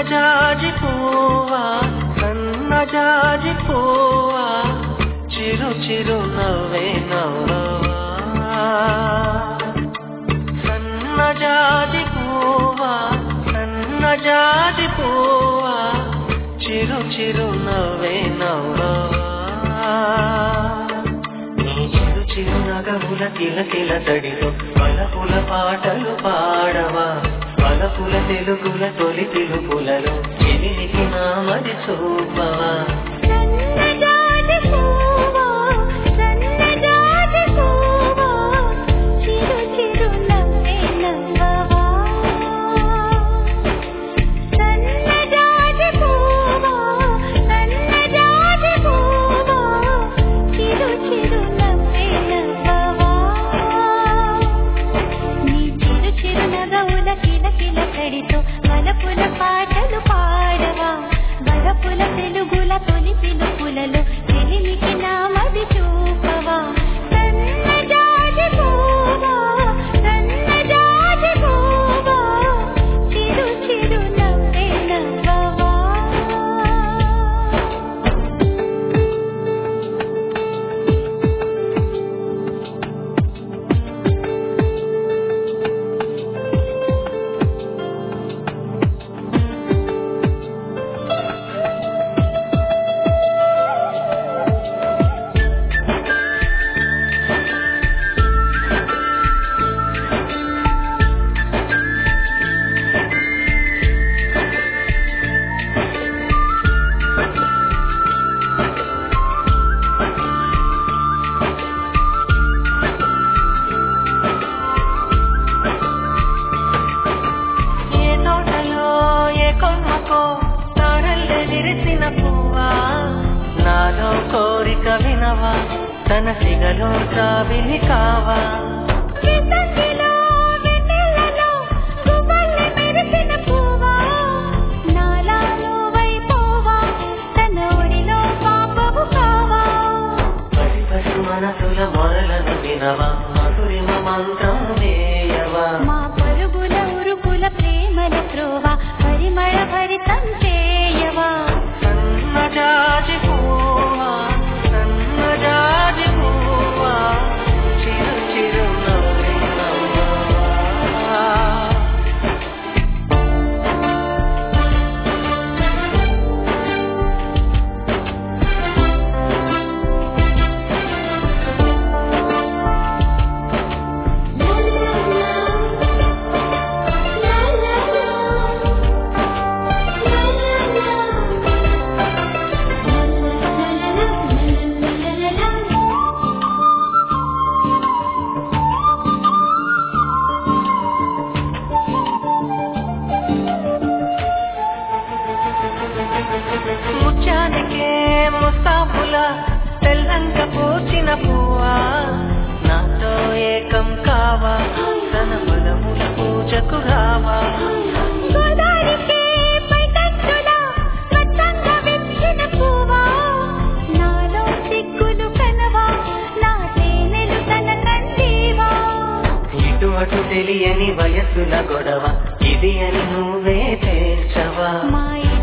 సన్నజాజి పువ్వా సన్నజాజి పువ్వా చిరు చిరు నవ్వే నవ్వవా సన్నజాజి పువ్వా సన్నజాజి పువ్వా చిరు చిరు నవ్వే నవ్వవా నీ చిరు చిరు నగముల కిల కిల తడిలో పలపుల పాటలు పాడవా పలపుల తెలుగుల తొలి పిలుపులలో ఎదిరికి నామది చూపవా సన్నజాజి పువ్వా సన్నజాజి పువ్వా చిరు చిరు నవ్వే నవ్వవా సన్నజాజి పువ్వా సన్నజాజి పువ్వా చిరు చిరు నవ్వే నవ్వవా నీ చిరు చిరు నగవుల కిల కిల కడితో వలపుల పాటలు పాడవా వలపుల తెలుగుల తొలి పిలుపులలో చెలిమికి నామది చూపవా సన్నజాజి పువ్వా సన్నజాజి పువ్వా చిరు చిరు నవ్వే నవ్వవా ఏ తోటలో ఏ కొమ్మకో తారల్లే విరిసిన పువ్వా నాలో కోరిక వినవా తన సిగలో జాబిలి కావా చిత్తకిలో వెన్నెలలో గువ్వల్లి మెరిసిన పువ్వా నాలాలో వైపోవా తన ఒడిలో పాపవు కావా పసి పసి మనసుల మొరలను వినవా మధురిమ మంత్రం వేయవా మా పరుగుల ఉరుకుల ప్రేమల త్రోవ పరిమళ భరితం చేయవా సన్నజాజి పువ్వా సన్నజాజి పువ్వా చిరు చిరు నవ్వే నవ్వవా ముచ్చానికే ముస్తాబుల తెల్లంక పూచిన పువ్వా నాతో ఏకం కావా తన బలముల పూజకు రావా గోదారికే పైటట్టులా స్వచ్ఛంగా విచ్చిన పువ్వా నాలో సిగ్గులు కనవా నా తేనెలు తన కందీవా ఇటు అటు తెలియని వయస్సుల గొడవ ఇది అని నువ్వే తేల్చవా మా